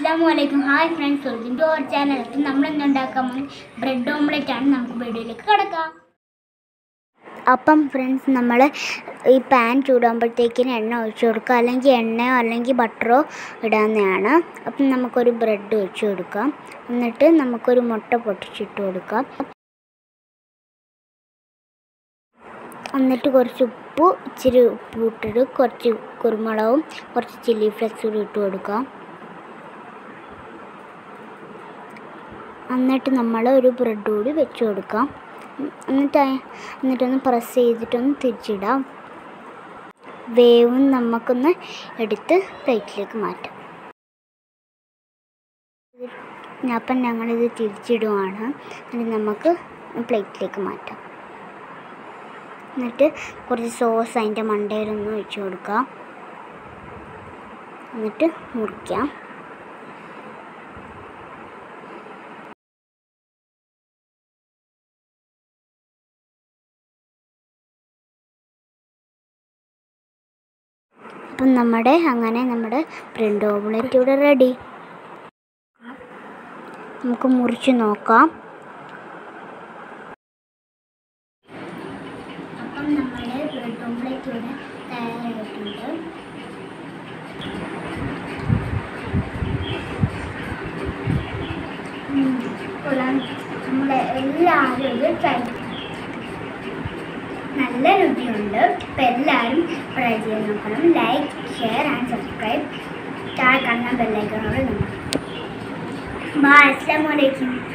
അസ്സാം വലൈക്കും hi friends welcome to our channel ഇപ്പം നമ്മൾ ഇന്ന് ഉണ്ടാക്കാൻ പോകുന്നത് ബ്രെഡ് ഓംലെറ്റ് ആണ് നമുക്ക് വീഡിയോയിലേക്ക് കിടക്കാം അപ്പം ഫ്രണ്ട്സ് നമ്മൾ ഈ പാൻ ചൂടാകുമ്പോഴത്തേക്കിന് എണ്ണ ഒഴിച്ചു കൊടുക്കുക അല്ലെങ്കിൽ എണ്ണയോ അല്ലെങ്കിൽ ബട്ടറോ ഇടാവുന്നതാണ് അപ്പം നമുക്കൊരു ബ്രെഡ് വെച്ച് കൊടുക്കാം എന്നിട്ട് നമുക്കൊരു മുട്ട പൊട്ടിച്ചിട്ട് കൊടുക്കാം എന്നിട്ട് കുറച്ച് ഉപ്പ് ഇച്ചിരി ഉപ്പ് ഇട്ടിട്ട് കുറച്ച് കുരുമുളകും കുറച്ച് ചില്ലി ഫ്ലെക്സ് കൂടി ഇട്ട് കൊടുക്കാം എന്നിട്ട് നമ്മൾ ഒരു ബ്രെഡ് കൂടി വെച്ച് കൊടുക്കാം എന്നിട്ട് അയ- എന്നിട്ടൊന്ന് പ്രസ് ചെയ്തിട്ടൊന്ന് തിരിച്ചിടാം വേവും നമുക്കൊന്ന് എടുത്ത് പ്ലേറ്റിലേക്ക് മാറ്റാം ഇത് അപ്പം ഞങ്ങളിത് തിരിച്ചിടുവാണ് എന്നിട്ട് നമുക്ക് പ്ലേറ്റിലേക്ക് മാറ്റാം എന്നിട്ട് കുറച്ച് സോസ് അതിൻ്റെ മണ്ടയിലൊന്ന് ഒഴിച്ച് കൊടുക്കാം എന്നിട്ട് മുറിക്കാം അപ്പം നമ്മുടെ അങ്ങനെ നമ്മുടെ ബ്രെഡ് ഓംലെറ്റ് ഇവിടെ റെഡി നമുക്ക് മുറിച്ച് നോക്കാം അപ്പം നമ്മുടെ ബ്രെഡ് ഓംലെറ്റ് ഇവിടെ തയ്യാറായിട്ടുണ്ട് ഉം, കൊള്ളാം നമ്മുടെ എല്ലാവരും ഇത് ട്രൈ നല്ല രുചിയുണ്ട് അപ്പം എല്ലാവരും ട്രൈ ചെയ്ത് നോക്കണം ലൈക്ക് ഷെയർ ആൻഡ് സബ്സ്ക്രൈബ് താഴെ കാണുന്ന ബെല്ലൈക്കണോട് നമ്മൾ ബായ് അസ്സാം വലൈക്കും